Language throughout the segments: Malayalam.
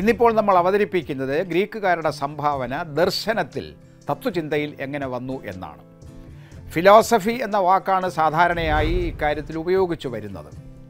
ഇന്നിപ്പോൾ നമ്മൾ അവതരിപ്പിക്കുന്നത് ഗ്രീക്കുകാരുടെ സംഭാവന ദർശനത്തിൽ തത്വചിന്തയിൽ എങ്ങനെ വന്നു എന്നാണ് ഫിലോസഫി എന്ന വാക്കാണ് സാധാരണയായി ഇക്കാര്യത്തിൽ ഉപയോഗിച്ചു വരുന്നത്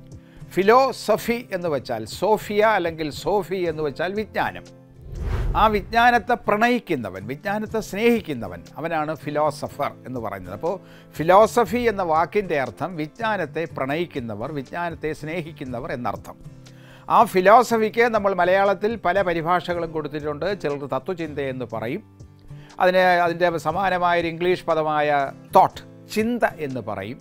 ഫിലോസഫി എന്ന് വെച്ചാൽ സോഫിയ അല്ലെങ്കിൽ സോഫി എന്ന് വെച്ചാൽ വിജ്ഞാനം ആ വിജ്ഞാനത്തെ പ്രണയിക്കുന്നവൻ വിജ്ഞാനത്തെ സ്നേഹിക്കുന്നവൻ അവനാണ് ഫിലോസഫർ എന്ന് പറയുന്നത് അപ്പോൾ ഫിലോസഫി എന്ന വാക്കിൻ്റെ അർത്ഥം വിജ്ഞാനത്തെ പ്രണയിക്കുന്നവർ വിജ്ഞാനത്തെ സ്നേഹിക്കുന്നവർ എന്നർത്ഥം ആ ഫിലോസഫിക്ക് നമ്മൾ മലയാളത്തിൽ പല പരിഭാഷകളും കൊടുത്തിട്ടുണ്ട് ചിലർ തത്വചിന്ത എന്ന് പറയും അതിന് അതിൻ്റെ സമാനമായൊരു ഇംഗ്ലീഷ് പദമായ തോട്ട് ചിന്ത എന്ന് പറയും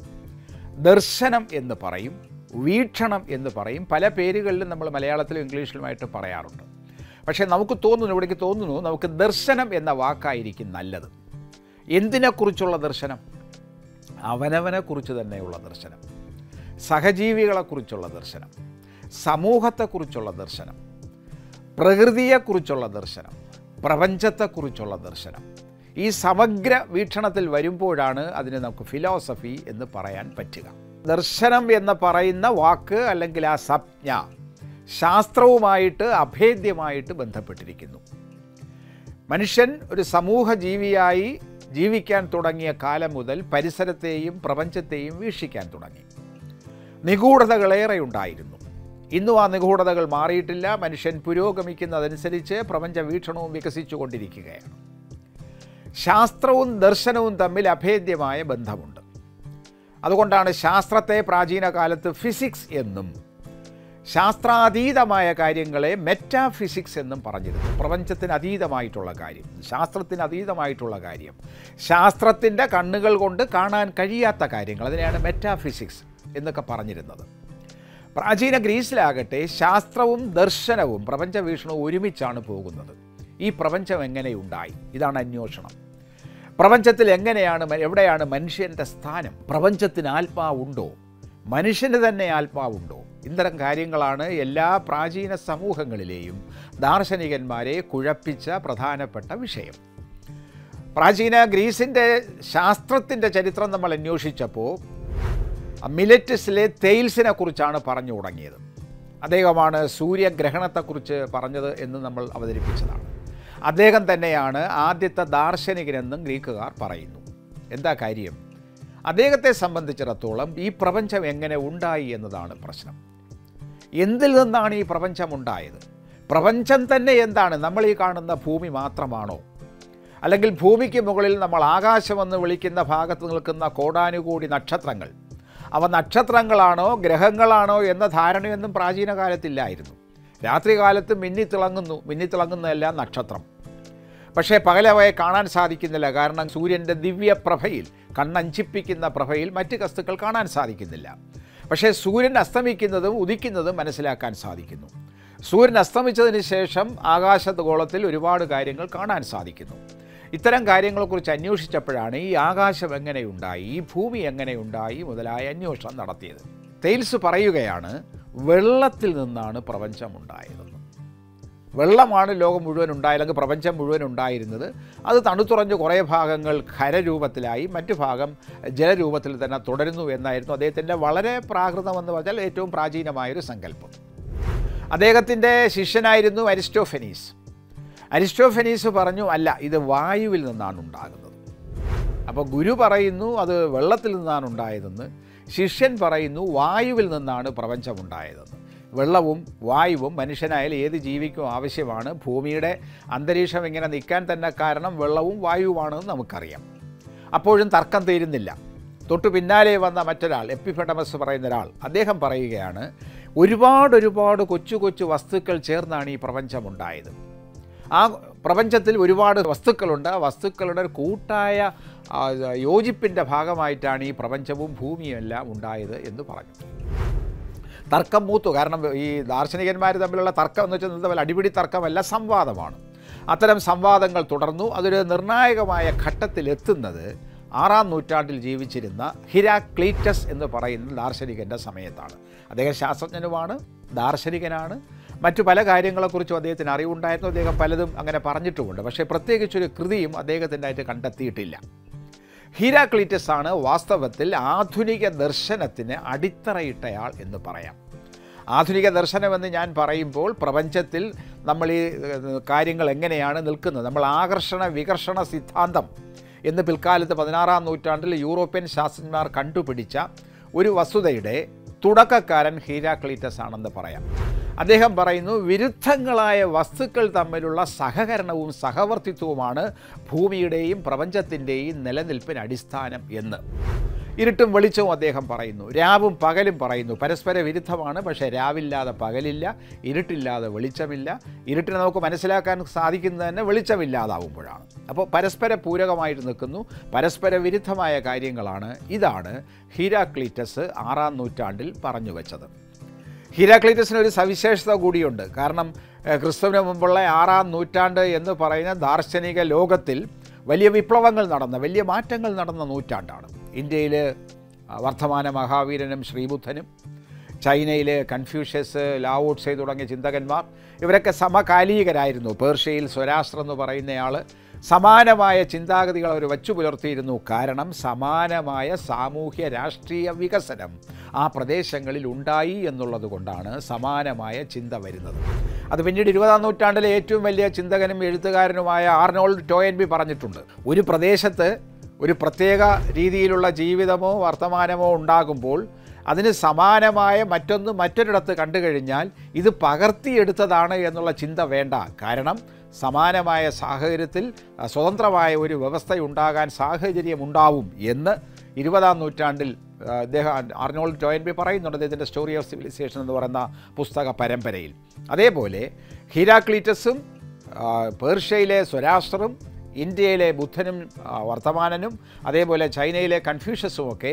ദർശനം എന്ന് പറയും വീക്ഷണം എന്ന് പറയും പല പേരുകളിലും നമ്മൾ മലയാളത്തിലും ഇംഗ്ലീഷിലുമായിട്ട് പറയാറുണ്ട് പക്ഷേ നമുക്ക് തോന്നുന്നു ഇവിടേക്ക് തോന്നുന്നു നമുക്ക് ദർശനം എന്ന വാക്കായിരിക്കും നല്ലത് എന്തിനെക്കുറിച്ചുള്ള ദർശനം അവനവനെക്കുറിച്ച് തന്നെയുള്ള ദർശനം സഹജീവികളെക്കുറിച്ചുള്ള ദർശനം സമൂഹത്തെക്കുറിച്ചുള്ള ദർശനം പ്രകൃതിയെക്കുറിച്ചുള്ള ദർശനം പ്രപഞ്ചത്തെക്കുറിച്ചുള്ള ദർശനം ഈ സമഗ്ര വീക്ഷണത്തിൽ വരുമ്പോഴാണ് അതിനെ നമുക്ക് ഫിലോസഫി എന്ന് പറയാൻ പറ്റുക ദർശനം എന്ന് പറയുന്ന വാക്ക് അല്ലെങ്കിൽ ആ സംജ്ഞ ശാസ്ത്രവുമായിട്ട് അഭേദ്യമായിട്ട് ബന്ധപ്പെട്ടിരിക്കുന്നു മനുഷ്യൻ ഒരു സമൂഹ ജീവിയായി ജീവിക്കാൻ തുടങ്ങിയ കാലം മുതൽ പരിസരത്തെയും പ്രപഞ്ചത്തെയും വീക്ഷിക്കാൻ തുടങ്ങി നിഗൂഢതകളേറെ ഉണ്ടായിരുന്നു ഇന്നും ആ നിഗൂഢതകൾ മാറിയിട്ടില്ല മനുഷ്യൻ പുരോഗമിക്കുന്നതനുസരിച്ച് പ്രപഞ്ച വീക്ഷണവും വികസിച്ചു കൊണ്ടിരിക്കുകയാണ് ശാസ്ത്രവും ദർശനവും തമ്മിൽ അഭേദ്യമായ ബന്ധമുണ്ട് അതുകൊണ്ടാണ് ശാസ്ത്രത്തെ പ്രാചീന കാലത്ത് ഫിസിക്സ് എന്നും ശാസ്ത്രാതീതമായ കാര്യങ്ങളെ മെറ്റാഫിസിക്സ് എന്നും പറഞ്ഞിരുന്നു പ്രപഞ്ചത്തിന് അതീതമായിട്ടുള്ള കാര്യം ശാസ്ത്രത്തിന് അതീതമായിട്ടുള്ള കാര്യം ശാസ്ത്രത്തിൻ്റെ കണ്ണുകൾ കൊണ്ട് കാണാൻ കഴിയാത്ത കാര്യങ്ങൾ അതിനെയാണ് മെറ്റാഫിസിക്സ് എന്നൊക്കെ പറഞ്ഞിരുന്നത് പ്രാചീന ഗ്രീസിലാകട്ടെ ശാസ്ത്രവും ദർശനവും പ്രപഞ്ച വീക്ഷണവും ഒരുമിച്ചാണ് പോകുന്നത് ഈ പ്രപഞ്ചം എങ്ങനെയുണ്ടായി ഇതാണ് അന്വേഷണം പ്രപഞ്ചത്തിൽ എങ്ങനെയാണ് മ- എവിടെയാണ് മനുഷ്യൻ്റെ സ്ഥാനം പ്രപഞ്ചത്തിന് ആത്മാവുണ്ടോ മനുഷ്യന് തന്നെ ആത്മാവുണ്ടോ ഇത്തരം കാര്യങ്ങളാണ് എല്ലാ പ്രാചീന സമൂഹങ്ങളിലെയും ദാർശനികന്മാരെ കുഴപ്പിച്ച പ്രധാനപ്പെട്ട വിഷയം പ്രാചീന ഗ്രീസിൻ്റെ ശാസ്ത്രത്തിൻ്റെ ചരിത്രം നമ്മൾ അന്വേഷിച്ചപ്പോൾ മിലറ്റസിലെ തെയിൽസിനെ കുറിച്ചാണ് പറഞ്ഞു തുടങ്ങിയത് അദ്ദേഹമാണ് സൂര്യഗ്രഹണത്തെക്കുറിച്ച് പറഞ്ഞത് എന്ന് നമ്മൾ അവതരിപ്പിച്ചതാണ് അദ്ദേഹം തന്നെയാണ് ആദ്യത്തെ ദാർശനികനെന്നും ഗ്രീക്കുകാർ പറയുന്നു എന്താ കാര്യം അദ്ദേഹത്തെ സംബന്ധിച്ചിടത്തോളം ഈ പ്രപഞ്ചം എങ്ങനെ ഉണ്ടായി എന്നതാണ് പ്രശ്നം എന്തിൽ നിന്നാണ് ഈ പ്രപഞ്ചം ഉണ്ടായത് പ്രപഞ്ചം തന്നെ എന്താണ് നമ്മൾ ഈ കാണുന്ന ഭൂമി മാത്രമാണോ അല്ലെങ്കിൽ ഭൂമിക്ക് മുകളിൽ നമ്മൾ ആകാശമെന്ന് വിളിക്കുന്ന ഭാഗത്ത് നിൽക്കുന്ന കോടാനുകൂടി നക്ഷത്രങ്ങൾ അവ നക്ഷത്രങ്ങളാണോ ഗ്രഹങ്ങളാണോ എന്ന ധാരണയൊന്നും പ്രാചീന കാലത്തില്ലായിരുന്നു രാത്രികാലത്ത് മിന്നിത്തിളങ്ങുന്നു മിന്നിത്തിളങ്ങുന്നതെല്ലാം നക്ഷത്രം പക്ഷേ പകലവയെ കാണാൻ സാധിക്കുന്നില്ല കാരണം സൂര്യൻ്റെ ദിവ്യപ്രഭയിൽ കണ്ണഞ്ചിപ്പിക്കുന്ന പ്രഭയിൽ മറ്റ് വസ്തുക്കൾ കാണാൻ സാധിക്കുന്നില്ല പക്ഷേ സൂര്യൻ അസ്തമിക്കുന്നതും ഉദിക്കുന്നതും മനസ്സിലാക്കാൻ സാധിക്കുന്നു സൂര്യൻ അസ്തമിച്ചതിന് ശേഷം ആകാശഗോളത്തിൽ ഒരുപാട് കാര്യങ്ങൾ കാണാൻ സാധിക്കുന്നു ഇത്തരം കാര്യങ്ങളെക്കുറിച്ച് അന്വേഷിച്ചപ്പോഴാണ് ഈ ആകാശം എങ്ങനെയുണ്ടായി ഈ ഭൂമി എങ്ങനെയുണ്ടായി മുതലായ അന്വേഷണം നടത്തിയത് തെയിൽസ് പറയുകയാണ് വെള്ളത്തിൽ നിന്നാണ് പ്രപഞ്ചം ഉണ്ടായതെന്ന് വെള്ളമാണ് ലോകം മുഴുവൻ ഉണ്ടായത് അല്ലെങ്കിൽ പ്രപഞ്ചം മുഴുവൻ ഉണ്ടായിരുന്നത് അത് തണുത്തുറഞ്ഞ് കുറേ ഭാഗങ്ങൾ ഖരരൂപത്തിലായി മറ്റു ഭാഗം ജലരൂപത്തിൽ തന്നെ തുടരുന്നു എന്നായിരുന്നു അദ്ദേഹത്തിൻ്റെ വളരെ പ്രാകൃതമെന്ന് പറഞ്ഞാൽ ഏറ്റവും പ്രാചീനമായൊരു സങ്കല്പം അദ്ദേഹത്തിൻ്റെ ശിഷ്യനായിരുന്നു അരിസ്റ്റോഫെനീസ് അരിസ്റ്റോഫെനീസ് പറഞ്ഞു അല്ല ഇത് വായുവിൽ നിന്നാണ് ഉണ്ടാകുന്നത് അപ്പോൾ ഗുരു പറയുന്നു അത് വെള്ളത്തിൽ നിന്നാണ് ഉണ്ടായതെന്ന് ശിഷ്യൻ പറയുന്നു വായുവിൽ നിന്നാണ് പ്രപഞ്ചമുണ്ടായതെന്ന് വെള്ളവും വായുവും മനുഷ്യനായാലും ഏത് ജീവിക്കും ആവശ്യമാണ് ഭൂമിയുടെ അന്തരീക്ഷം ഇങ്ങനെ നിൽക്കാൻ തന്നെ കാരണം വെള്ളവും വായുവുമാണെന്ന് നമുക്കറിയാം അപ്പോഴും തർക്കം തീരുന്നില്ല തൊട്ടു പിന്നാലെ വന്ന മറ്റൊരാൾ എപ്പിഫെഡമസ് പറയുന്ന ഒരാൾ അദ്ദേഹം പറയുകയാണ് ഒരുപാട് ഒരുപാട് കൊച്ചു കൊച്ചു വസ്തുക്കൾ ചേർന്നാണ് ഈ പ്രപഞ്ചമുണ്ടായത് ആ പ്രപഞ്ചത്തിൽ ഒരുപാട് വസ്തുക്കളുണ്ട് ആ വസ്തുക്കളുടെ ഒരു കൂട്ടായ ആ, യോജിപ്പിൻ്റെ ഭാഗമായിട്ടാണ് ഈ പ്രപഞ്ചവും ഭൂമിയും എല്ലാം ഉണ്ടായത് എന്ന് പറഞ്ഞു തർക്കം മൂത്തു കാരണം ഈ ദാർശനികന്മാർ തമ്മിലുള്ള തർക്കം എന്ന് വെച്ചാൽ തമ്മിൽ അടിപിടി തർക്കമല്ല സംവാദമാണ് അത്തരം സംവാദങ്ങൾ തുടർന്നു അതൊരു നിർണായകമായ ഘട്ടത്തിലെത്തുന്നത് ആറാം നൂറ്റാണ്ടിൽ ജീവിച്ചിരുന്ന ഹിരാക്ലീറ്റസ് എന്ന് പറയുന്ന ദാർശനികൻ്റെ സമയത്താണ് അദ്ദേഹം ശാസ്ത്രജ്ഞനുമാണ് ദാർശനികനാണ് മറ്റു പല കാര്യങ്ങളെക്കുറിച്ചും അദ്ദേഹത്തിന് അറിവുണ്ടായിരുന്നു അദ്ദേഹം പലതും അങ്ങനെ പറഞ്ഞിട്ടുമുണ്ട് പക്ഷേ പ്രത്യേകിച്ചൊരു കൃതിയും അദ്ദേഹത്തിൻ്റെ ആയിട്ട് കണ്ടെത്തിയിട്ടില്ല ഹീരാക്ലീറ്റസ് ആണ് വാസ്തവത്തിൽ ആധുനിക ദർശനത്തിന് അടിത്തറയിട്ടയാൾ എന്ന് പറയാം ആധുനിക ദർശനമെന്ന് ഞാൻ പറയുമ്പോൾ പ്രപഞ്ചത്തിൽ നമ്മൾ ഈ ഏഹ്, കാര്യങ്ങൾ എങ്ങനെയാണ് നിൽക്കുന്നത് നമ്മൾ ആകർഷണ വികർഷണ സിദ്ധാന്തം എന്ന് പിൽക്കാലത്ത് പതിനാറാം നൂറ്റാണ്ടിൽ യൂറോപ്യൻ ശാസ്ത്രജ്ഞന്മാർ കണ്ടുപിടിച്ച ഒരു വസ്തുതയുടെ തുടക്കക്കാരൻ ഹീരാക്ലീറ്റസ് ആണെന്ന് പറയാം അദ്ദേഹം പറയുന്നു വിരുദ്ധങ്ങളായ വസ്തുക്കൾ തമ്മിലുള്ള സഹകരണവും സഹവർത്തിത്വവുമാണ് ഭൂമിയുടെയും പ്രപഞ്ചത്തിൻ്റെയും നിലനിൽപ്പിന് അടിസ്ഥാനം എന്ന് ഇരുട്ടും വെളിച്ചവും അദ്ദേഹം പറയുന്നു രാവും പകലും പറയുന്നു പരസ്പര വിരുദ്ധമാണ് പക്ഷേ രാവില്ലാതെ പകലില്ല ഇരുട്ടില്ലാതെ വെളിച്ചമില്ല ഇരുട്ടിനെ നമുക്ക് മനസ്സിലാക്കാൻ സാധിക്കുന്നത് തന്നെ വെളിച്ചമില്ലാതാവുമ്പോഴാണ് അപ്പോൾ പരസ്പര പൂരകമായിട്ട് നിൽക്കുന്നു പരസ്പര വിരുദ്ധമായ കാര്യങ്ങളാണ് ഇതാണ് ഹീരാക്ലീറ്റസ് ആറാം നൂറ്റാണ്ടിൽ പറഞ്ഞു വെച്ചത് ഹീരാക്ലീറ്റസിന് ഒരു സവിശേഷത കൂടിയുണ്ട് കാരണം ഏഹ്, ക്രിസ്തുവിന് മുമ്പുള്ള ആറാം നൂറ്റാണ്ട് എന്ന് പറയുന്ന ദാർശനിക ലോകത്തിൽ വലിയ വിപ്ലവങ്ങൾ നടന്ന വലിയ മാറ്റങ്ങൾ നടന്ന നൂറ്റാണ്ടാണ് ഇന്ത്യയിൽ വർദ്ധമാന മഹാവീരനും ശ്രീബുദ്ധനും ചൈനയിൽ കൺഫ്യൂഷ്യസ് ലാവോട്സെ തുടങ്ങിയ ചിന്തകന്മാർ ഇവരൊക്കെ സമകാലീകരായിരുന്നു പേർഷ്യയിൽ സ്വരാഷ്ട്രം എന്ന് പറയുന്നയാൾ സമാനമായ ചിന്താഗതികൾ അവർ വച്ചു പുലർത്തിയിരുന്നു കാരണം സമാനമായ സാമൂഹ്യ രാഷ്ട്രീയ വികസനം ആ പ്രദേശങ്ങളിൽ ഉണ്ടായി എന്നുള്ളത് കൊണ്ടാണ് സമാനമായ ചിന്ത വരുന്നത് അത് പിന്നീട് ഇരുപതാം നൂറ്റാണ്ടിലെ ഏറ്റവും വലിയ ചിന്തകനും എഴുത്തുകാരനുമായ ആർണോൾഡ് ടോയൻബി പറഞ്ഞിട്ടുണ്ട് ഒരു പ്രദേശത്ത് ഒരു പ്രത്യേക രീതിയിലുള്ള ജീവിതമോ വർത്തമാനമോ ഉണ്ടാകുമ്പോൾ അതിന് സമാനമായ മറ്റൊന്ന് മറ്റൊരിടത്ത് കണ്ടു കഴിഞ്ഞാൽ ഇത് പകർത്തിയെടുത്തതാണ് എന്നുള്ള ചിന്ത വേണ്ട കാരണം സമാനമായ സാഹചര്യത്തിൽ അഹ്, സ്വതന്ത്രമായ ഒരു വ്യവസ്ഥ ഉണ്ടാകാൻ സാഹചര്യം ഉണ്ടാവും എന്ന് ഇരുപതാം നൂറ്റാണ്ടിൽ അഹ്, അദ്ദേഹം ആർണോൾഡ് ടോയൻബി പറയുന്നുണ്ട് അദ്ദേഹത്തിൻ്റെ സ്റ്റോറി ഓഫ് സിവിലൈസേഷൻ എന്ന് പറയുന്ന പുസ്തക പരമ്പരയിൽ അതേപോലെ ഹീരാക്ലീറ്റസും ആ, പേർഷ്യയിലെ സ്വരാഷ്ട്രം ഇന്ത്യയിലെ ബുദ്ധനും ആ, വർത്തമാനനും അതേപോലെ ചൈനയിലെ കൺഫ്യൂഷ്യസും ഒക്കെ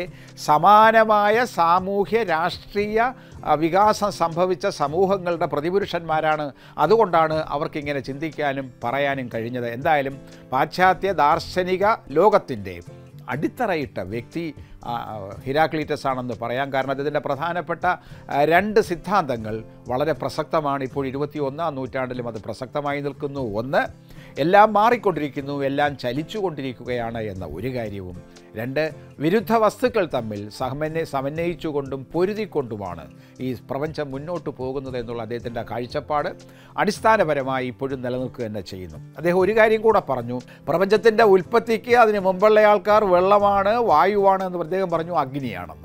സമാനമായ സാമൂഹ്യ രാഷ്ട്രീയ ആ, വികാസം സംഭവിച്ച സമൂഹങ്ങളുടെ പ്രതിപുരുഷന്മാരാണ് അതുകൊണ്ടാണ് അവർക്കിങ്ങനെ ചിന്തിക്കാനും പറയാനും കഴിഞ്ഞത് എന്തായാലും പാശ്ചാത്യ ദാർശനിക ലോകത്തിൻ്റെ അടിത്തറയിട്ട വ്യക്തി ആ, ഹിരാക്ലീറ്റസ് ആണെന്ന് പറയാം കാരണം ഇതിൻ്റെ പ്രധാനപ്പെട്ട ആ, രണ്ട് സിദ്ധാന്തങ്ങൾ വളരെ പ്രസക്തമാണ് ഇപ്പോൾ ഇരുപത്തി ഒന്നാം നൂറ്റാണ്ടിലും അത് പ്രസക്തമായി നിൽക്കുന്നു ഒന്ന് എല്ലാം മാറിക്കൊണ്ടിരിക്കുന്നു എല്ലാം ചലിച്ചുകൊണ്ടിരിക്കുകയാണ് എന്ന ഒരു കാര്യവും രണ്ട് വിരുദ്ധ വസ്തുക്കൾ തമ്മിൽ സമന്വയ സമന്വയിച്ചുകൊണ്ടും പൊരുതിക്കൊണ്ടുമാണ് ഈ പ്രപഞ്ചം മുന്നോട്ട് പോകുന്നത് എന്നുള്ള അദ്ദേഹത്തിൻ്റെ കാഴ്ചപ്പാട് അടിസ്ഥാനപരമായി ഇപ്പോഴും നിലനിൽക്കുക തന്നെ ചെയ്യുന്നു അദ്ദേഹം ഒരു കാര്യം കൂടെ പറഞ്ഞു പ്രപഞ്ചത്തിൻ്റെ ഉൽപ്പത്തിക്ക് അതിന് മുമ്പുള്ള ആൾക്കാർ വെള്ളമാണ് വായുവാണ് എന്ന് അദ്ദേഹം പറഞ്ഞു അഗ്നിയാണെന്ന്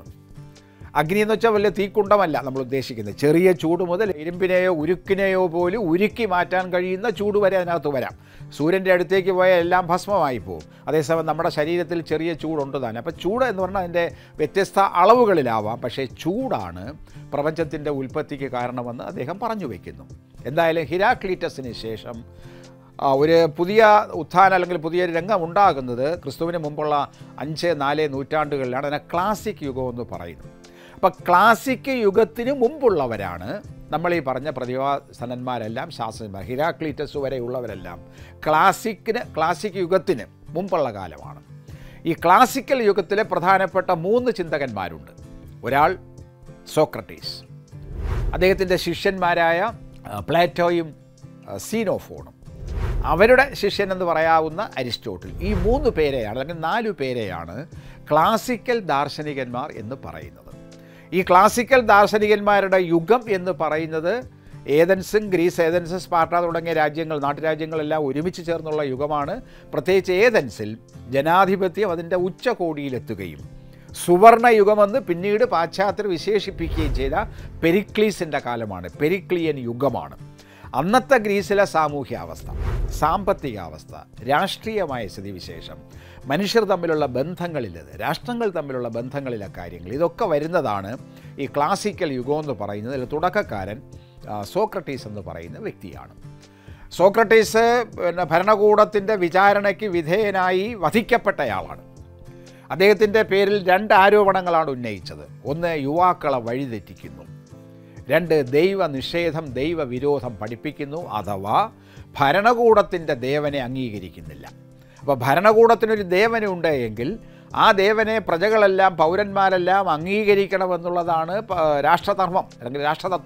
അഗ്നി എന്ന് വെച്ചാൽ വലിയ തീക്കുണ്ടമല്ല നമ്മൾ ഉദ്ദേശിക്കുന്നത് ചെറിയ ചൂട് മുതൽ ഇരുമ്പിനെയോ ഉരുക്കിനെയോ പോലും ഉരുക്കി മാറ്റാൻ കഴിയുന്ന ചൂട് വരെ അതിനകത്ത് വരാം സൂര്യൻ്റെ അടുത്തേക്ക് പോയാൽ എല്ലാം ഭസ്മമായി പോകും അതേസമയം നമ്മുടെ ശരീരത്തിൽ ചെറിയ ചൂടുണ്ട് തന്നെ അപ്പോൾ ചൂട് എന്ന് പറഞ്ഞാൽ അതിൻ്റെ വ്യത്യസ്ത അളവുകളിലാവാം പക്ഷേ ചൂടാണ് പ്രപഞ്ചത്തിൻ്റെ ഉൽപ്പത്തിക്ക് കാരണമെന്ന് അദ്ദേഹം പറഞ്ഞു വയ്ക്കുന്നു എന്തായാലും ഹിരാക്ലീറ്റസിന് ശേഷം ആ, ഒരു പുതിയ ഉത്ഥാനം അല്ലെങ്കിൽ പുതിയൊരു രംഗം ഉണ്ടാകുന്നത് ക്രിസ്തുവിന് മുമ്പുള്ള അഞ്ച് നാല് നൂറ്റാണ്ടുകളിലാണ് അതിനെ ക്ലാസിക് യുഗം എന്ന് പറയുന്നു അപ്പം ക്ലാസിക് യുഗത്തിന് മുമ്പുള്ളവരാണ് നമ്മൾ ഈ പറഞ്ഞ പ്രതിഭാസനന്മാരെല്ലാം ശാസ്ത്രജ്ഞന്മാർ ഹിരാക്ലീറ്റസ് വരെയുള്ളവരെല്ലാം ക്ലാസിക്കിന് ക്ലാസിക് യുഗത്തിന് മുമ്പുള്ള കാലമാണ് ഈ ക്ലാസിക്കൽ യുഗത്തിലെ പ്രധാനപ്പെട്ട മൂന്ന് ചിന്തകന്മാരുണ്ട് ഒരാൾ സോക്രട്ടീസ് അദ്ദേഹത്തിൻ്റെ ശിഷ്യന്മാരായ ആ, പ്ലാറ്റോയും ആ, സീനോഫോണും അവരുടെ ശിഷ്യൻ എന്ന് പറയാവുന്ന അരിസ്റ്റോട്ടിൽ ഈ മൂന്ന് പേരെയാണ് അല്ലെങ്കിൽ നാലു പേരെയാണ് ക്ലാസിക്കൽ ദാർശനികന്മാർ എന്ന് പറയുന്നത് ഈ ക്ലാസിക്കൽ ദാർശനികന്മാരുടെ യുഗം എന്ന് പറയുന്നത് ഏതൻസും ഗ്രീസ് ഏതൻസ് സ്പാർട്ട തുടങ്ങിയ രാജ്യങ്ങൾ നാട്ടുരാജ്യങ്ങളെല്ലാം ഒരുമിച്ച് ചേർന്നുള്ള യുഗമാണ് പ്രത്യേകിച്ച് ഏതൻസിൽ ജനാധിപത്യം അതിൻ്റെ ഉച്ചകോടിയിലെത്തുകയും സുവർണ യുഗമെന്ന് പിന്നീട് പാശ്ചാത്യർ വിശേഷിപ്പിക്കുകയും ചെയ്ത പെരിക്ലീസിൻ്റെ കാലമാണ് പെരിക്ലിയൻ യുഗമാണ് അന്നത്തെ ഗ്രീസിലെ സാമൂഹ്യാവസ്ഥ സാമ്പത്തികാവസ്ഥ രാഷ്ട്രീയമായ സ്ഥിതിവിശേഷം മനുഷ്യർ തമ്മിലുള്ള ബന്ധങ്ങളിലത് രാഷ്ട്രങ്ങൾ തമ്മിലുള്ള ബന്ധങ്ങളിലെ കാര്യങ്ങൾ ഇതൊക്കെ വരുന്നതാണ് ഈ ക്ലാസിക്കൽ യുഗം എന്ന് പറയുന്നത് ഇതിൽ തുടക്കക്കാരൻ ആ, സോക്രട്ടീസ് എന്ന് പറയുന്ന വ്യക്തിയാണ് സോക്രട്ടീസ് പിന്നെ ഭരണകൂടത്തിൻ്റെ വിചാരണയ്ക്ക് വിധേയനായി വധിക്കപ്പെട്ടയാളാണ് അദ്ദേഹത്തിൻ്റെ പേരിൽ രണ്ട് ആരോപണങ്ങളാണ് ഉന്നയിച്ചത് ഒന്ന് യുവാക്കളെ വഴിതെറ്റിക്കുന്നു രണ്ട് ദൈവ നിഷേധം ദൈവവിരോധം പഠിപ്പിക്കുന്നു അഥവാ ഭരണകൂടത്തിൻ്റെ ദേവനെ അംഗീകരിക്കുന്നില്ല അപ്പോൾ ഭരണകൂടത്തിനൊരു ദേവനുണ്ട് എങ്കിൽ ആ ദേവനെ പ്രജകളെല്ലാം പൗരന്മാരെല്ലാം അംഗീകരിക്കണമെന്നുള്ളതാണ് പ- രാഷ്ട്രധർമ്മം അല്ലെങ്കിൽ രാഷ്ട്രതത്വം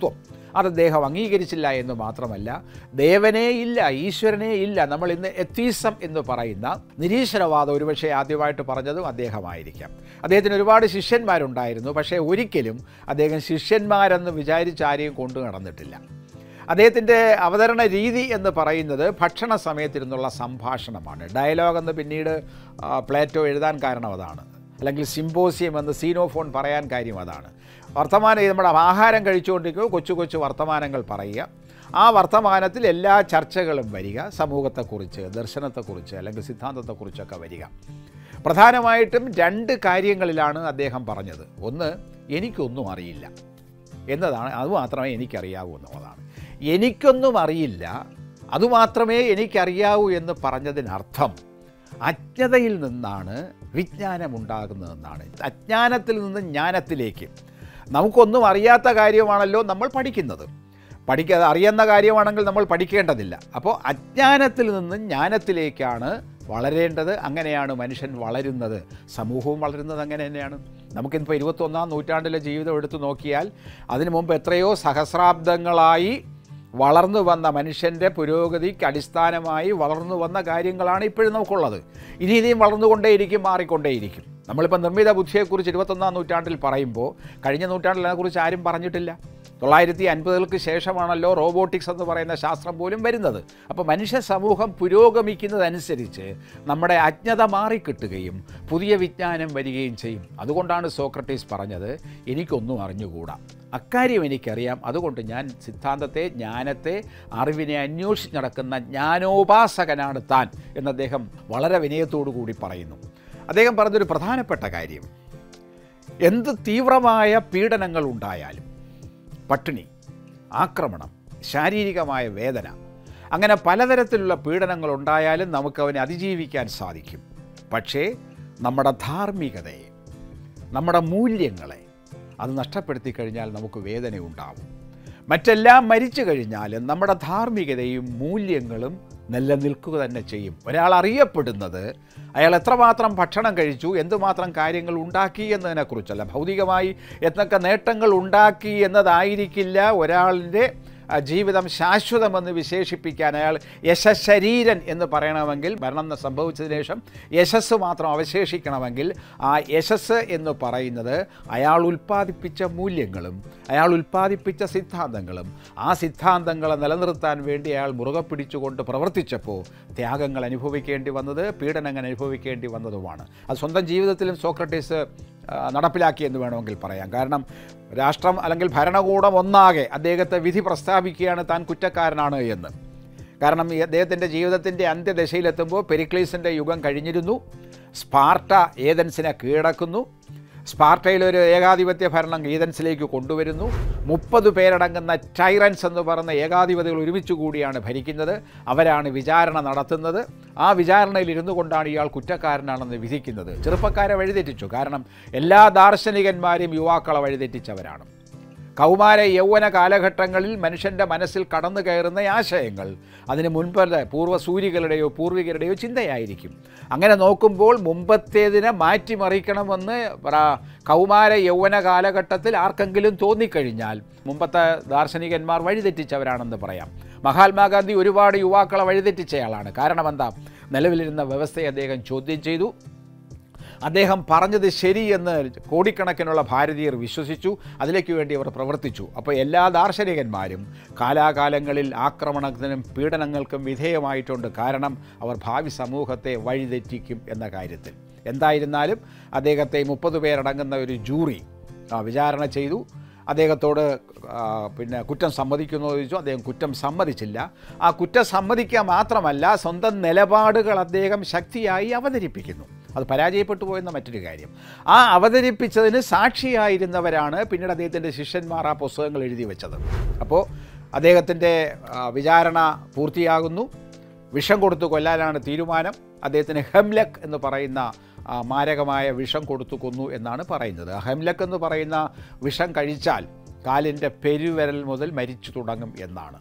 അത് അദ്ദേഹം അംഗീകരിച്ചില്ല എന്ന് മാത്രമല്ല ദേവനേ ഇല്ല ഈശ്വരനേ ഇല്ല നമ്മൾ ഇന്ന് എത്തീസം എന്ന് പറയുന്ന നിരീശ്വരവാദം ഒരുപക്ഷെ ആദ്യമായിട്ട് പറഞ്ഞതും അദ്ദേഹമായിരിക്കാം അദ്ദേഹത്തിന് ഒരുപാട് ശിഷ്യന്മാരുണ്ടായിരുന്നു പക്ഷേ ഒരിക്കലും അദ്ദേഹം ശിഷ്യന്മാരെന്ന് വിചാരിച്ച് ആരെയും കൊണ്ടു നടന്നിട്ടില്ല അദ്ദേഹത്തിൻ്റെ അവതരണ രീതി എന്ന് പറയുന്നത് ഭക്ഷണ സമയത്തിരുന്നുള്ള സംഭാഷണമാണ് ഡയലോഗ് എന്ന് പിന്നീട് ആ, പ്ലേറ്റോ എഴുതാൻ കാരണം അതാണ് അല്ലെങ്കിൽ സിംബോസിയം എന്ന് സീനോഫോൺ പറയാൻ കാര്യം അതാണ് വർത്തമാനം നമ്മുടെ ആഹാരം കഴിച്ചുകൊണ്ടിരിക്കുമ്പോൾ കൊച്ചു കൊച്ചു വർത്തമാനങ്ങൾ പറയുക ആ വർത്തമാനത്തിൽ എല്ലാ ചർച്ചകളും വരിക സമൂഹത്തെക്കുറിച്ച് ദർശനത്തെക്കുറിച്ച് അല്ലെങ്കിൽ സിദ്ധാന്തത്തെക്കുറിച്ചൊക്കെ വരിക പ്രധാനമായിട്ടും രണ്ട് കാര്യങ്ങളിലാണ് അദ്ദേഹം പറഞ്ഞത് ഒന്ന് എനിക്കൊന്നും അറിയില്ല എന്നതാണ് അതുമാത്രമേ എനിക്കറിയാവൂ എന്നുള്ളതാണ് എനിക്കൊന്നും അറിയില്ല അതുമാത്രമേ എനിക്കറിയാവൂ എന്ന് പറഞ്ഞതിനർത്ഥം അജ്ഞതയിൽ നിന്നാണ് വിജ്ഞാനമുണ്ടാകുന്നതെന്നാണ് അജ്ഞാനത്തിൽ നിന്ന് ജ്ഞാനത്തിലേക്ക് നമുക്കൊന്നും അറിയാത്ത കാര്യമാണല്ലോ നമ്മൾ പഠിക്കുന്നത് പഠിക്കാതെ അറിയുന്ന കാര്യമാണെങ്കിൽ നമ്മൾ പഠിക്കേണ്ടതില്ല അപ്പോൾ അജ്ഞാനത്തിൽ നിന്ന് ജ്ഞാനത്തിലേക്കാണ് വളരേണ്ടത് അങ്ങനെയാണ് മനുഷ്യൻ വളരുന്നത് സമൂഹവും വളരുന്നത് അങ്ങനെ തന്നെയാണ് നമുക്കിപ്പോൾ ഇരുപത്തൊന്നാം നൂറ്റാണ്ടിലെ ജീവിതം എടുത്തു നോക്കിയാൽ അതിനു മുമ്പ് എത്രയോ സഹസ്രാബ്ദങ്ങളായി വളർന്നു വന്ന മനുഷ്യൻ്റെ പുരോഗതിക്ക് അടിസ്ഥാനമായി വളർന്നു വന്ന കാര്യങ്ങളാണ് ഇപ്പോഴും നമുക്കുള്ളത് ഇനി ഇനിയും വളർന്നുകൊണ്ടേയിരിക്കും മാറിക്കൊണ്ടേയിരിക്കും നമ്മളിപ്പോൾ നിർമ്മിത ബുദ്ധിയെക്കുറിച്ച് ഇരുപത്തൊന്നാം നൂറ്റാണ്ടിൽ പറയുമ്പോൾ കഴിഞ്ഞ നൂറ്റാണ്ടിൽ അതിനെക്കുറിച്ച് ആരും പറഞ്ഞിട്ടില്ല തൊള്ളായിരത്തി അൻപതുകൾക്ക് ശേഷമാണല്ലോ റോബോട്ടിക്സ് എന്ന് പറയുന്ന ശാസ്ത്രം പോലും വരുന്നത് അപ്പോൾ മനുഷ്യ സമൂഹം പുരോഗമിക്കുന്നതനുസരിച്ച് നമ്മുടെ അജ്ഞത മാറിക്കിട്ടുകയും പുതിയ വിജ്ഞാനം വരികയും ചെയ്യും അതുകൊണ്ടാണ് സോക്രട്ടീസ് പറഞ്ഞത് എനിക്കൊന്നും അറിഞ്ഞുകൂടാ അക്കാര്യം എനിക്കറിയാം അതുകൊണ്ട് ഞാൻ സിദ്ധാന്തത്തെ ജ്ഞാനത്തെ അറിവിനെ അന്വേഷിച്ച് നടക്കുന്ന ജ്ഞാനോപാസകനാണ് താൻ എന്ന് അദ്ദേഹം വളരെ വിനയത്തോടു കൂടി പറയുന്നു അദ്ദേഹം പറഞ്ഞൊരു പ്രധാനപ്പെട്ട കാര്യം എന്ത് തീവ്രമായ പീഡനങ്ങൾ ഉണ്ടായാലും പട്ടിണി ആക്രമണം ശാരീരികമായ വേദന അങ്ങനെ പലതരത്തിലുള്ള പീഡനങ്ങൾ ഉണ്ടായാലും നമുക്കവനെ അതിജീവിക്കാൻ സാധിക്കും പക്ഷേ നമ്മുടെ ധാർമ്മികതയെ നമ്മുടെ മൂല്യങ്ങളെ അത് നഷ്ടപ്പെടുത്തി കഴിഞ്ഞാൽ നമുക്ക് വേദന ഉണ്ടാവും മറ്റെല്ലാം മരിച്ചു കഴിഞ്ഞാലും നമ്മുടെ ധാർമ്മികതയും മൂല്യങ്ങളും നിലനിൽക്കുക തന്നെ ചെയ്യും ഒരാൾ അറിയപ്പെടുന്നത് അയാൾ എത്രമാത്രം ഭക്ഷണം കഴിച്ചു എന്തുമാത്രം കാര്യങ്ങൾ ഉണ്ടാക്കി എന്നതിനെക്കുറിച്ചല്ല ഭൗതികമായി എന്തൊക്കെ നേട്ടങ്ങൾ ഉണ്ടാക്കി എന്നതായിരിക്കില്ല ഒരാളിൻ്റെ ആ, ജീവിതം ശാശ്വതമെന്ന് വിശേഷിപ്പിക്കാൻ അയാൾ യശശരീരൻ എന്ന് പറയണമെങ്കിൽ മരണം സംഭവിച്ചതിന് ശേഷം യശസ് മാത്രം അവശേഷിക്കണമെങ്കിൽ ആ യശസ് എന്ന് പറയുന്നത് അയാൾ ഉൽപ്പാദിപ്പിച്ച മൂല്യങ്ങളും അയാൾ ഉൽപ്പാദിപ്പിച്ച സിദ്ധാന്തങ്ങളും ആ സിദ്ധാന്തങ്ങളെ നിലനിർത്താൻ വേണ്ടി അയാൾ മുറുകെ പിടിച്ചുകൊണ്ട് പ്രവർത്തിച്ചപ്പോൾ ത്യാഗങ്ങൾ അനുഭവിക്കേണ്ടി വന്നത് പീഡനങ്ങൾ അനുഭവിക്കേണ്ടി വന്നതുമാണ് അത് സ്വന്തം ജീവിതത്തിലും സോക്രട്ടീസ് ആ, നടപ്പിലാക്കി എന്ന് വേണമെങ്കിൽ പറയാം കാരണം രാഷ്ട്രം അല്ലെങ്കിൽ ഭരണകൂടം ഒന്നാകെ അദ്ദേഹത്തെ വിധി പ്രസ്താവിക്കുകയാണ് താൻ കുറ്റക്കാരനാണ് എന്ന് കാരണം ഈ അദ്ദേഹത്തിൻ്റെ ജീവിതത്തിൻ്റെ അന്ത്യദശയിലെത്തുമ്പോൾ പെരിക്ലീസിൻ്റെ യുഗം കഴിഞ്ഞിരുന്നു സ്പാർട്ട ഏതൻസിനെ കീഴടക്കുന്നു സ്പാർട്ടയിലൊരു ഏകാധിപത്യ ഭരണം ഏതൻസിലേക്ക് കൊണ്ടുവരുന്നു മുപ്പത് പേരടങ്ങുന്ന ടൈറൻസ് എന്ന് പറയുന്ന ഏകാധിപതികൾ ഒരുമിച്ച് കൂടിയാണ് ഭരിക്കുന്നത് അവരാണ് വിചാരണ നടത്തുന്നത് ആ വിചാരണയിൽ ഇരുന്നു കൊണ്ടാണ് ഇയാൾ കുറ്റക്കാരനാണെന്ന് വിധിക്കുന്നത് ചെറുപ്പക്കാരെ വഴിതെറ്റിച്ചു കാരണം എല്ലാ ദാർശനികന്മാരെയും യുവാക്കളെ വഴിതെറ്റിച്ചവരാണ് കൗമാര യൗവന കാലഘട്ടങ്ങളിൽ മനുഷ്യൻ്റെ മനസ്സിൽ കടന്നു കയറുന്ന ആശയങ്ങൾ അതിന് മുൻപല്ല പൂർവ്വസൂരികളുടെയോ പൂർവികരുടെയോ ചിന്തയായിരിക്കും അങ്ങനെ നോക്കുമ്പോൾ മുമ്പത്തേതിനെ മാറ്റിമറിക്കണമെന്ന് പ്ര- കൗമാര യൗവന കാലഘട്ടത്തിൽ ആർക്കെങ്കിലും തോന്നിക്കഴിഞ്ഞാൽ മുമ്പത്തെ ദാർശനികന്മാർ വഴിതെറ്റിച്ചവരാണെന്ന് പറയാം മഹാത്മാഗാന്ധി ഒരുപാട് യുവാക്കളെ വഴിതെറ്റിച്ചയാളാണ് കാരണം എന്താ നിലവിലിരുന്ന വ്യവസ്ഥയെ അദ്ദേഹം ചോദ്യം ചെയ്തു അദ്ദേഹം പറഞ്ഞത് ശരിയെന്ന് കോടിക്കണക്കിനുള്ള ഭാരതീയർ വിശ്വസിച്ചു അതിലേക്ക് വേണ്ടി അവർ പ്രവർത്തിച്ചു അപ്പോൾ എല്ലാ ദാർശനികന്മാരും കാലാകാലങ്ങളിൽ ആക്രമണത്തിനും പീഡനങ്ങൾക്കും വിധേയമായിട്ടുണ്ട് കാരണം അവർ ഭാവി സമൂഹത്തെ വഴിതെറ്റിക്കും എന്ന കാര്യത്തിൽ എന്തായിരുന്നാലും അദ്ദേഹത്തെ മുപ്പത് പേരടങ്ങുന്ന ഒരു ജൂറി ആ, വിചാരണ ചെയ്തു അദ്ദേഹത്തോട് ആ, പിന്നെ കുറ്റം സമ്മതിക്കുന്നു എന്ന് ചോദിച്ചു അദ്ദേഹം കുറ്റം സമ്മതിച്ചില്ല ആ കുറ്റം സമ്മതിക്കുക മാത്രമല്ല സ്വന്തം നിലപാടുകൾ അദ്ദേഹം ശക്തിയായി അവതരിപ്പിക്കുന്നു അത് പരാജയപ്പെട്ടു പോയെന്ന മറ്റൊരു കാര്യം ആ അവതരിപ്പിച്ചതിന് സാക്ഷിയായിരുന്നവരാണ് പിന്നീട് അദ്ദേഹത്തിൻ്റെ ശിഷ്യന്മാർ ആ പുസ്തകങ്ങൾ എഴുതി വെച്ചത് അപ്പോൾ അദ്ദേഹത്തിൻ്റെ ആ, വിചാരണ പൂർത്തിയാകുന്നു വിഷം കൊടുത്തു കൊല്ലാനാണ് തീരുമാനം അദ്ദേഹത്തിന് ഹെംലക് എന്ന് പറയുന്ന ആ, മാരകമായ വിഷം കൊടുത്തു കൊന്നു എന്നാണ് പറയുന്നത് ഹെംലക് എന്ന് പറയുന്ന വിഷം കഴിച്ചാൽ കാലിൻ്റെ പെരുവിരൽ മുതൽ മരിച്ചു തുടങ്ങും എന്നാണ്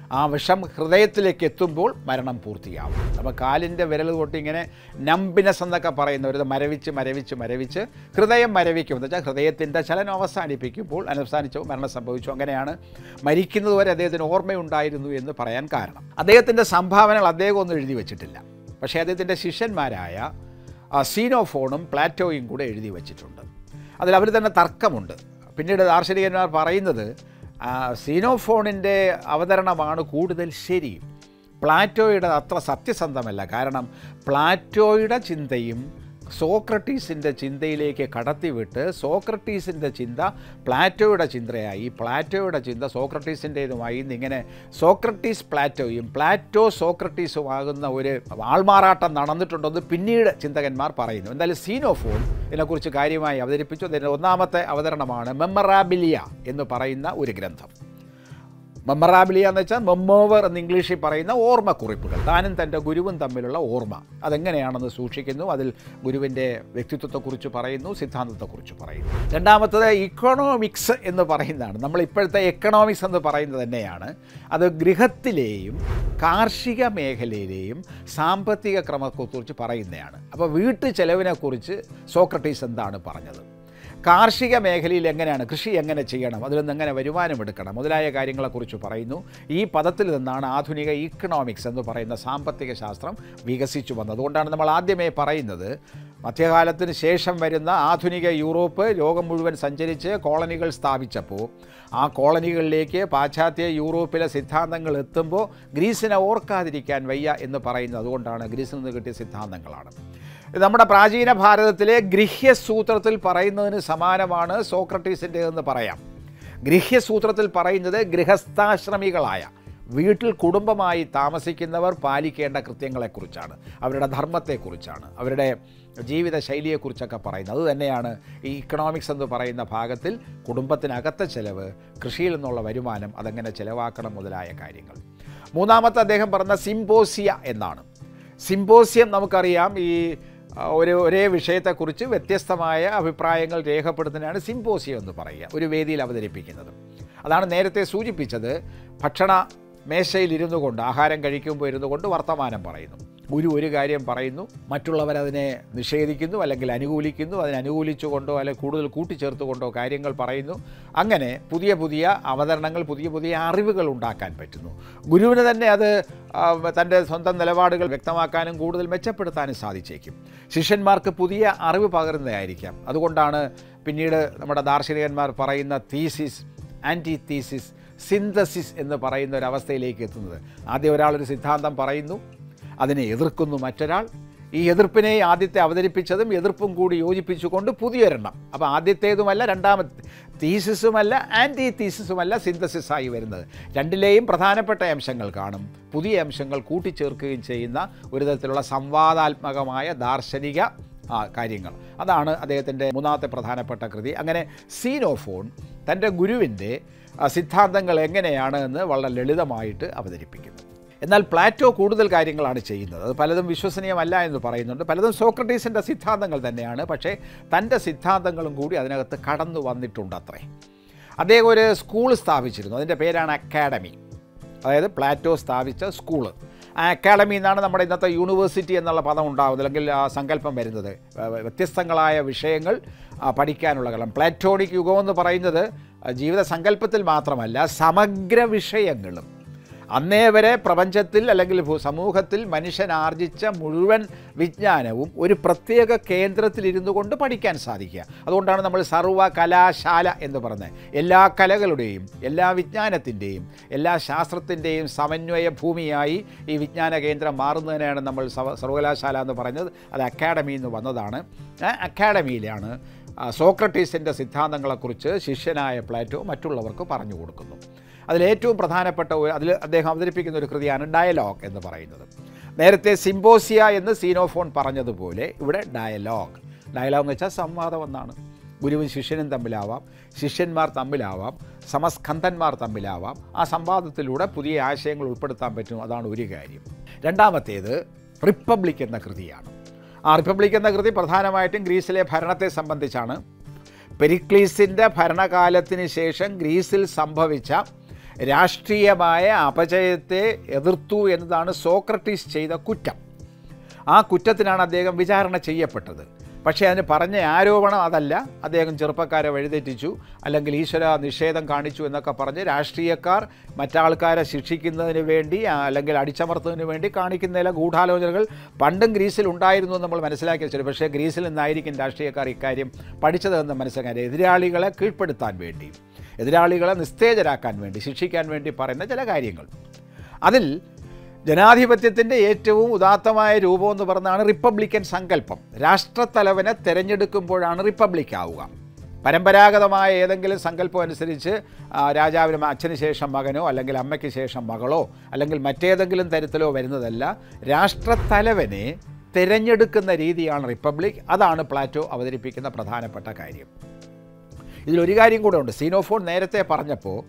ആ വിഷം ഹൃദയത്തിലേക്ക് എത്തുമ്പോൾ മരണം പൂർത്തിയാവും അപ്പോൾ കാലിൻ്റെ വിരൽ തൊട്ട് ഇങ്ങനെ നമ്പിനസ് എന്നൊക്കെ പറയുന്ന ഒരു മരവിച്ച് മരവിച്ച് മരവിച്ച് ഹൃദയം മരവിക്കും എന്ന് വെച്ചാൽ ഹൃദയത്തിൻ്റെ ചലനം അവസാനിപ്പിക്കുമ്പോൾ അവസാനിച്ചു മരണം സംഭവിച്ചു അങ്ങനെയാണ് മരിക്കുന്നത് വരെ അദ്ദേഹത്തിന് ഓർമ്മയുണ്ടായിരുന്നു എന്ന് പറയാൻ കാരണം അദ്ദേഹത്തിൻ്റെ സംഭാവനകൾ അദ്ദേഹം ഒന്നും എഴുതി വെച്ചിട്ടില്ല പക്ഷേ അദ്ദേഹത്തിൻ്റെ ശിഷ്യന്മാരായ ആ, സീനോഫോണും പ്ലാറ്റോയും കൂടെ എഴുതി വച്ചിട്ടുണ്ട് അതിൽ അവർ തന്നെ തർക്കമുണ്ട് പിന്നീട് ദാർശനികന്മാർ പറയുന്നത് ആ, സീനോഫോണിൻ്റെ അവതരണമാണ് കൂടുതൽ ശരി പ്ലാറ്റോയുടെ അത്ര സത്യസന്ധമല്ല കാരണം പ്ലാറ്റോയുടെ ചിന്തയും സോക്രട്ടീസിൻ്റെ ചിന്തയിലേക്ക് കടത്തിവിട്ട് സോക്രട്ടീസിൻ്റെ ചിന്ത പ്ലാറ്റോയുടെ ചിന്തയായി പ്ലാറ്റോയുടെ ചിന്ത സോക്രട്ടീസിൻ്റേതുമായി ഇന്നിങ്ങനെ സോക്രട്ടീസ് പ്ലാറ്റോയും പ്ലാറ്റോ സോക്രട്ടീസുമാകുന്ന ഒരു ആൾമാറാട്ടം നടന്നിട്ടുണ്ടെന്ന് പിന്നീട് ചിന്തകന്മാർ പറയുന്നു എന്തായാലും സീനോഫോൺ ഇതിനെക്കുറിച്ച് കാര്യമായി അവതരിപ്പിച്ചു അതിൻ്റെ ഒന്നാമത്തെ അവതരണമാണ് മെമ്മറാബിലിയ എന്ന് പറയുന്ന ഒരു ഗ്രന്ഥം മെമ്മറാബിലിയ എന്ന് വെച്ചാൽ മെമ്മോവർ എന്ന് ഇംഗ്ലീഷിൽ പറയുന്ന ഓർമ്മക്കുറിപ്പുകൾ താനും തൻ്റെ ഗുരുവും തമ്മിലുള്ള ഓർമ്മ അതെങ്ങനെയാണെന്ന് സൂക്ഷിക്കുന്നു അതിൽ ഗുരുവിൻ്റെ വ്യക്തിത്വത്തെക്കുറിച്ച് പറയുന്നു സിദ്ധാന്തത്തെക്കുറിച്ച് പറയുന്നു രണ്ടാമത്തത് ഇക്കണോമിക്സ് എന്ന് പറയുന്നതാണ് നമ്മൾ ഇപ്പോഴത്തെ എക്കണോമിക്സ് എന്ന് പറയുന്നത് തന്നെയാണ് അത് ഗൃഹത്തിലെയും കാർഷിക മേഖലയിലെയും സാമ്പത്തിക ക്രമത്തെക്കുറിച്ച് പറയുന്നതാണ് അപ്പോൾ വീട്ടു ചെലവിനെക്കുറിച്ച് സോക്രട്ടീസ് എന്താണ് പറഞ്ഞത് കാർഷിക മേഖലയിൽ എങ്ങനെയാണ് കൃഷി എങ്ങനെ ചെയ്യണം അതിൽ നിന്ന് എങ്ങനെ വരുമാനമെടുക്കണം മുതലായ കാര്യങ്ങളെക്കുറിച്ച് പറയുന്നു ഈ പദത്തിൽ നിന്നാണ് ആധുനിക ഇക്കണോമിക്സ് എന്ന് പറയുന്ന സാമ്പത്തിക ശാസ്ത്രം വികസിച്ചു വന്നത് അതുകൊണ്ടാണ് നമ്മൾ ആദ്യമേ പറയുന്നത് മധ്യകാലത്തിന് ശേഷം വരുന്ന ആധുനിക യൂറോപ്പ് ലോകം മുഴുവൻ സഞ്ചരിച്ച് കോളനികൾ സ്ഥാപിച്ചപ്പോൾ ആ കോളനികളിലേക്ക് പാശ്ചാത്യ യൂറോപ്പിലെ സിദ്ധാന്തങ്ങൾ എത്തുമ്പോൾ ഗ്രീസിനെ ഓർക്കാതിരിക്കാൻ വയ്യ എന്ന് പറയുന്നത് അതുകൊണ്ടാണ് ഗ്രീസിൽ നിന്ന് കിട്ടിയ സിദ്ധാന്തങ്ങളാണ് ഇത് നമ്മുടെ പ്രാചീന ഭാരതത്തിലെ ഗൃഹ്യസൂത്രത്തിൽ പറയുന്നതിന് സമാനമാണ് സോക്രട്ടീസിൻ്റെ എന്ന് പറയാം ഗൃഹ്യസൂത്രത്തിൽ പറയുന്നത് ഗൃഹസ്ഥാശ്രമികളായ വീട്ടിൽ കുടുംബമായി താമസിക്കുന്നവർ പാലിക്കേണ്ട കൃത്യങ്ങളെക്കുറിച്ചാണ് അവരുടെ ധർമ്മത്തെക്കുറിച്ചാണ് അവരുടെ ജീവിത ശൈലിയെക്കുറിച്ചൊക്കെ പറയുന്നത് അതുതന്നെയാണ് ഈ ഇക്കണോമിക്സ് എന്ന് പറയുന്ന ഭാഗത്തിൽ കുടുംബത്തിനകത്തെ ചെലവ് കൃഷിയിൽ നിന്നുള്ള വരുമാനം അതെങ്ങനെ ചെലവാക്കണം മുതലായ കാര്യങ്ങൾ മൂന്നാമത്തെ അദ്ദേഹം പറഞ്ഞ സിംപോസിയ എന്നാണ് സിംപോസിയം നമുക്കറിയാം ഈ ആ, ഒരു ഒരേ വിഷയത്തെക്കുറിച്ച് വ്യത്യസ്തമായ അഭിപ്രായങ്ങൾ രേഖപ്പെടുത്തുന്നതാണ് സിംപോസിയം എന്ന് പറയുക ഒരു വേദിയിൽ അവതരിപ്പിക്കുന്നത് അതാണ് നേരത്തെ സൂചിപ്പിച്ചത് ഭക്ഷണ മേശയിൽ ഇരുന്നു കൊണ്ട് ആഹാരം കഴിക്കുമ്പോൾ ഇരുന്നു കൊണ്ട് വർത്തമാനം പറയുന്നു ഗുരു ഒരു കാര്യം പറയുന്നു മറ്റുള്ളവരതിനെ നിഷേധിക്കുന്നു അല്ലെങ്കിൽ അനുകൂലിക്കുന്നു അതിനെ അനുകൂലിച്ചുകൊണ്ടോ അല്ലെങ്കിൽ കൂടുതൽ കൂട്ടിച്ചേർത്തുകൊണ്ടോ കാര്യങ്ങൾ പറയുന്നു അങ്ങനെ പുതിയ പുതിയ അവതരണങ്ങൾ പുതിയ പുതിയ അറിവുകൾ ഉണ്ടാക്കാൻ പറ്റുന്നു ഗുരുവിന് തന്നെ അത് ആ, തൻ്റെ സ്വന്തം നിലപാടുകൾ വ്യക്തമാക്കാനും കൂടുതൽ മെച്ചപ്പെടുത്താനും സാധിച്ചേക്കും ശിഷ്യന്മാർക്ക് പുതിയ അറിവ് പകരുന്നതായിരിക്കാം അതുകൊണ്ടാണ് പിന്നീട് നമ്മുടെ ദാർശനികന്മാർ പറയുന്ന തീസിസ് ആൻറ്റി തീസിസ് സിന്തസിസ് എന്ന് പറയുന്ന ഒരു അവസ്ഥയിലേക്ക് എത്തുന്നത് ആദ്യം ഒരാളൊരു സിദ്ധാന്തം പറയുന്നു അതിനെ എതിർക്കുന്നു മറ്റൊരാൾ ഈ എതിർപ്പിനെ ആദ്യത്തെ അവതരിപ്പിച്ചതും എതിർപ്പും കൂടി യോജിപ്പിച്ചുകൊണ്ട് പുതിയൊരെണ്ണം അപ്പോൾ ആദ്യത്തേതുമല്ല രണ്ടാമത്തെ തീസിസുമല്ല ആൻറ്റി തീസിസുമല്ല സിന്തസിസായി വരുന്നത് രണ്ടിലെയും പ്രധാനപ്പെട്ട അംശങ്ങൾ കാണും പുതിയ അംശങ്ങൾ കൂട്ടിച്ചേർക്കുകയും ചെയ്യുന്ന ഒരു തരത്തിലുള്ള സംവാദാത്മകമായ ദാർശനിക ആ കാര്യങ്ങൾ അതാണ് അദ്ദേഹത്തിൻ്റെ മൂന്നാമത്തെ പ്രധാനപ്പെട്ട കൃതി അങ്ങനെ സീനോഫോൺ തൻ്റെ ഗുരുവിൻ്റെ ആ, സിദ്ധാന്തങ്ങൾ എങ്ങനെയാണ് എന്ന് വളരെ ലളിതമായിട്ട് അവതരിപ്പിക്കുന്നു എന്നാൽ പ്ലാറ്റോ കൂടുതൽ കാര്യങ്ങളാണ് ചെയ്യുന്നത് അത് പലതും വിശ്വസനീയമല്ല എന്ന് പറയുന്നുണ്ട് പലതും സോക്രട്ടീസിൻ്റെ സിദ്ധാന്തങ്ങൾ തന്നെയാണ് പക്ഷേ തൻ്റെ സിദ്ധാന്തങ്ങളും കൂടി അതിനകത്ത് കടന്നു വന്നിട്ടുണ്ട് അത്രേ അദ്ദേഹം ഒരു സ്കൂൾ സ്ഥാപിച്ചിരുന്നു അതിൻ്റെ പേരാണ് അക്കാഡമി അതായത് പ്ലാറ്റോ സ്ഥാപിച്ച സ്കൂള് ആ അക്കാഡമി എന്നാണ് നമ്മുടെ ഇന്നത്തെ യൂണിവേഴ്സിറ്റി എന്നുള്ള പദം ഉണ്ടാകുന്നത് അല്ലെങ്കിൽ ആ സങ്കല്പം വരുന്നത് വ- വ- വ്യത്യസ്തങ്ങളായ വിഷയങ്ങൾ ആ, പഠിക്കാനുള്ള കാരണം പ്ലാറ്റോണിക് യുഗം എന്ന് പറയുന്നത് ആ, ജീവിത സങ്കല്പത്തിൽ മാത്രമല്ല സമഗ്ര വിഷയങ്ങളും അന്നേ വരെ പ്രപഞ്ചത്തിൽ അല്ലെങ്കിൽ ഭൂ- സമൂഹത്തിൽ മനുഷ്യൻ ആർജിച്ച മുഴുവൻ വിജ്ഞാനവും ഒരു പ്രത്യേക കേന്ദ്രത്തിൽ ഇരുന്നു കൊണ്ട് പഠിക്കാൻ സാധിക്കുക അതുകൊണ്ടാണ് നമ്മൾ സർവ്വ കലാശാല എന്ന് പറഞ്ഞത് എല്ലാ കലകളുടെയും എല്ലാ വിജ്ഞാനത്തിൻ്റെയും എല്ലാ ശാസ്ത്രത്തിൻ്റെയും സമന്വയ ഭൂമിയായി ഈ വിജ്ഞാന കേന്ദ്രം മാറുന്നതിനാണ് നമ്മൾ സർവ സർവകലാശാല എന്ന് പറഞ്ഞത് അത് അക്കാഡമിയിൽ നിന്ന് വന്നതാണ് ആ അക്കാഡമിയിലാണ് ആ, സോക്രട്ടീസിൻ്റെ സിദ്ധാന്തങ്ങളെക്കുറിച്ച് ശിഷ്യനായ പ്ലാറ്റോ മറ്റുള്ളവർക്ക് പറഞ്ഞു കൊടുക്കുന്നു അതിലേറ്റവും പ്രധാനപ്പെട്ട ഒരു അതിൽ അദ്ദേഹം അവതരിപ്പിക്കുന്ന ഒരു കൃതിയാണ് ഡയലോഗ് എന്ന് പറയുന്നത് നേരത്തെ സിംബോസിയ എന്ന് സീനോഫോൺ പറഞ്ഞതുപോലെ ഇവിടെ ഡയലോഗ് ഡയലോഗ് എന്ന് വെച്ചാൽ സംവാദം എന്നാണ് ഗുരുവും ശിഷ്യനും തമ്മിലാവാം ശിഷ്യന്മാർ തമ്മിലാവാം സമസ്കന്ധന്മാർ തമ്മിലാവാം ആ സംവാദത്തിലൂടെ പുതിയ ആശയങ്ങൾ ഉൾപ്പെടുത്താൻ പറ്റും അതാണ് ഒരു കാര്യം രണ്ടാമത്തേത് റിപ്പബ്ലിക് എന്ന കൃതിയാണ് ആ റിപ്പബ്ലിക് എന്ന കൃതി പ്രധാനമായിട്ടും ഗ്രീസിലെ ഭരണത്തെ സംബന്ധിച്ചാണ് പെരിക്ലീസിൻ്റെ ഭരണകാലത്തിന് ശേഷം ഗ്രീസിൽ സംഭവിച്ച രാഷ്ട്രീയമായ അപജയത്തെ എതിർത്തു എന്നതാണ് സോക്രട്ടീസ് ചെയ്ത കുറ്റം ആ കുറ്റത്തിനാണ് അദ്ദേഹം വിചാരണ ചെയ്യപ്പെട്ടത് പക്ഷേ അതിന് പറഞ്ഞ ആരോപണം അതല്ല അദ്ദേഹം ചെറുപ്പക്കാരെ വഴിതെറ്റിച്ചു അല്ലെങ്കിൽ ഈശ്വര നിഷേധം കാണിച്ചു എന്നൊക്കെ പറഞ്ഞ് രാഷ്ട്രീയക്കാർ മറ്റാൾക്കാരെ ശിക്ഷിക്കുന്നതിന് വേണ്ടി ആ, അല്ലെങ്കിൽ അടിച്ചമർത്തുന്നതിന് വേണ്ടി കാണിക്കുന്ന ചില ഗൂഢാലോചനകൾ പണ്ടും ഗ്രീസിൽ ഉണ്ടായിരുന്നു എന്ന് നമ്മൾ മനസ്സിലാക്കി വെച്ചത് പക്ഷേ ഗ്രീസിൽ നിന്നായിരിക്കും രാഷ്ട്രീയക്കാർ ഇക്കാര്യം പഠിച്ചതെന്ന് മനസ്സിലാക്കാൻ എതിരാളികളെ കീഴ്പ്പെടുത്താൻ വേണ്ടി എതിരാളികളെ നിസ്തേജരാക്കാൻ വേണ്ടി ശിക്ഷിക്കാൻ വേണ്ടി പറയുന്ന ചില കാര്യങ്ങൾ അതിൽ ജനാധിപത്യത്തിൻ്റെ ഏറ്റവും ഉദാത്തമായ രൂപം എന്ന് പറഞ്ഞാണ് റിപ്പബ്ലിക്കൻ സങ്കല്പം രാഷ്ട്രത്തലവനെ തിരഞ്ഞെടുക്കുമ്പോഴാണ് റിപ്പബ്ലിക് ആവുക പരമ്പരാഗതമായ ഏതെങ്കിലും സങ്കല്പം അനുസരിച്ച് ആ, രാജാവിന് അച്ഛന് ശേഷം മകനോ അല്ലെങ്കിൽ അമ്മയ്ക്ക് ശേഷം മകളോ അല്ലെങ്കിൽ മറ്റേതെങ്കിലും തരത്തിലോ വരുന്നതല്ല രാഷ്ട്രത്തലവനെ തിരഞ്ഞെടുക്കുന്ന രീതിയാണ് റിപ്പബ്ലിക് അതാണ് പ്ലാറ്റോ അവതരിപ്പിക്കുന്ന പ്രധാനപ്പെട്ട കാര്യം ഇതിലൊരു കാര്യം കൂടെ ഉണ്ട് സീനോഫോൺ നേരത്തെ പറഞ്ഞപ്പോൾ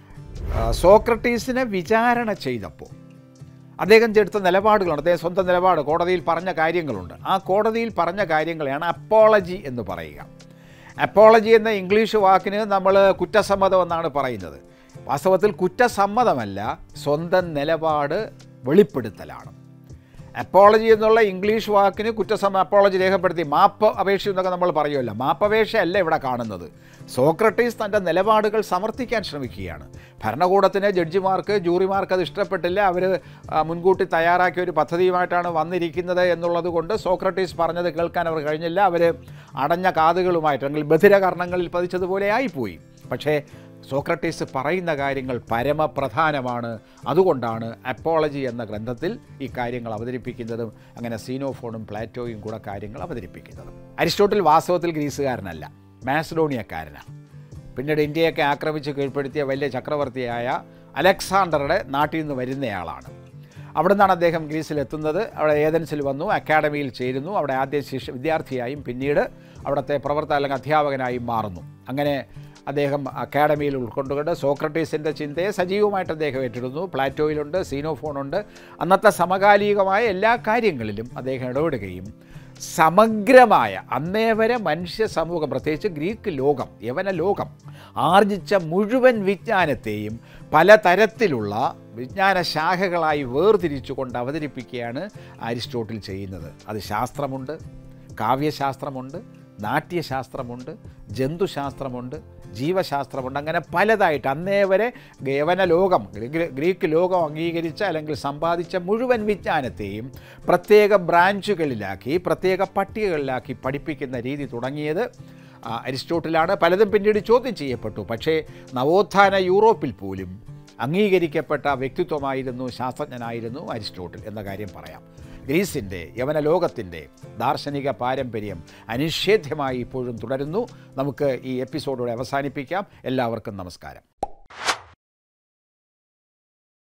ആ, സോക്രട്ടീസിനെ വിചാരണ ചെയ്തപ്പോൾ അദ്ദേഹം എടുത്ത നിലപാടുകളുണ്ട് അദ്ദേഹം സ്വന്തം നിലപാട് കോടതിയിൽ പറഞ്ഞ കാര്യങ്ങളുണ്ട് ആ കോടതിയിൽ പറഞ്ഞ കാര്യങ്ങളെയാണ് അപ്പോളജി എന്ന് പറയുക അപ്പോളജി എന്ന ഇംഗ്ലീഷ് വാക്കിന് നമ്മൾ കുറ്റസമ്മതം എന്നാണ് പറയുന്നത് വാസ്തവത്തിൽ കുറ്റസമ്മതമല്ല സ്വന്തം നിലപാട് വെളിപ്പെടുത്തലാണ് അപ്പോളജി എന്നുള്ള ഇംഗ്ലീഷ് വാക്കിന് കുറ്റസമ്മ അപ്പോളജി രേഖപ്പെടുത്തി മാപ്പ് അപേക്ഷ എന്നൊക്കെ നമ്മൾ പറയുമല്ലോ മാപ്പപേക്ഷയല്ല ഇവിടെ കാണുന്നത് സോക്രട്ടീസ് തൻ്റെ നിലപാടുകൾ സമർത്ഥിക്കാൻ ശ്രമിക്കുകയാണ് ഭരണകൂടത്തിന് ജഡ്ജിമാർക്ക് ജൂറിമാർക്ക് അത് ഇഷ്ടപ്പെട്ടില്ല അവർ മുൻകൂട്ടി തയ്യാറാക്കിയ ഒരു പദ്ധതിയുമായിട്ടാണ് വന്നിരിക്കുന്നത് എന്നുള്ളത് കൊണ്ട് സോക്രട്ടീസ് പറഞ്ഞത് കേൾക്കാൻ അവർ കഴിഞ്ഞില്ല അവർ അടഞ്ഞ കാതുകളുമായിട്ട് അല്ലെങ്കിൽ ബധിരകർണങ്ങളിൽ പതിച്ചതുപോലെ ആയിപ്പോയി പക്ഷേ സോക്രട്ടീസ് പറയുന്ന കാര്യങ്ങൾ പരമപ്രധാനമാണ് അതുകൊണ്ടാണ് അപ്പോളജി എന്ന ഗ്രന്ഥത്തിൽ ഈ കാര്യങ്ങൾ അവതരിപ്പിക്കുന്നതും അങ്ങനെ സീനോഫോണും പ്ലാറ്റോയും കൂടെ കാര്യങ്ങൾ അവതരിപ്പിക്കുന്നതും അരിസ്റ്റോട്ടിൽ വാസ്തവത്തിൽ ഗ്രീസുകാരനല്ല മാസഡോണിയക്കാരനാണ് പിന്നീട് ഇന്ത്യയൊക്കെ ആക്രമിച്ച് കീഴ്പ്പെടുത്തിയ വലിയ ചക്രവർത്തിയായ അലക്സാണ്ടറുടെ നാട്ടിൽ നിന്ന് വരുന്നയാളാണ് അവിടെ നിന്നാണ് അദ്ദേഹം ഗ്രീസിലെത്തുന്നത് അവിടെ ഏതൻസിൽ വന്നു അക്കാഡമിയിൽ ചേരുന്നു അവിടെ ആദ്യം ശിഷ്യ വിദ്യാർത്ഥിയായും പിന്നീട് അവിടുത്തെ പ്രവർത്തക അല്ലെങ്കിൽ അധ്യാപകനായും മാറുന്നു അങ്ങനെ അദ്ദേഹം അക്കാഡമിയിൽ ഉൾക്കൊണ്ടുകൊണ്ട് സോക്രട്ടീസിൻ്റെ ചിന്തയെ സജീവമായിട്ട് അദ്ദേഹം ഏറ്റെടുന്നു പ്ലാറ്റോയിലുണ്ട് സീനോഫോണുണ്ട് അന്നത്തെ സമകാലികമായ എല്ലാ കാര്യങ്ങളിലും അദ്ദേഹം ഇടപെടുകയും സമഗ്രമായ അന്നേ വരെ മനുഷ്യ സമൂഹം പ്രത്യേകിച്ച് ഗ്രീക്ക് ലോകം യവന ലോകം ആർജിച്ച മുഴുവൻ വിജ്ഞാനത്തെയും പലതരത്തിലുള്ള വിജ്ഞാന ശാഖകളായി വേർതിരിച്ചുകൊണ്ട് അവതരിപ്പിക്കുകയാണ് അരിസ്റ്റോട്ടിൽ ചെയ്യുന്നത് അത് ശാസ്ത്രമുണ്ട് കാവ്യശാസ്ത്രമുണ്ട് നാട്യശാസ്ത്രമുണ്ട് ജന്തുശാസ്ത്രമുണ്ട് ജീവശാസ്ത്രമുണ്ട് അങ്ങനെ പലതായിട്ട് അന്നേ വരെ യവന ലോകം ഗ്രീ- ഗ്രീക്ക് ലോകം അംഗീകരിച്ച അല്ലെങ്കിൽ സമ്പാദിച്ച മുഴുവൻ വിജ്ഞാനത്തെയും പ്രത്യേക ബ്രാഞ്ചുകളിലാക്കി പ്രത്യേക പട്ടികകളിലാക്കി പഠിപ്പിക്കുന്ന രീതി തുടങ്ങിയത് ആ, അരിസ്റ്റോട്ടിലാണ് പലതും പിന്നീട് ചോദ്യം ചെയ്യപ്പെട്ടു പക്ഷേ നവോത്ഥാന യൂറോപ്പിൽ പോലും അംഗീകരിക്കപ്പെട്ട വ്യക്തിത്വമായിരുന്നു ശാസ്ത്രജ്ഞനായിരുന്നു അരിസ്റ്റോട്ടിൽ എന്ന കാര്യം പറയാം ഗ്രീസിൻ്റെ യവന ലോകത്തിൻ്റെ ദാർശനിക പാരമ്പര്യം അനിഷേധ്യമായി ഇപ്പോഴും തുടരുന്നു നമുക്ക് ഈ എപ്പിസോഡോടെ അവസാനിപ്പിക്കാം എല്ലാവർക്കും നമസ്കാരം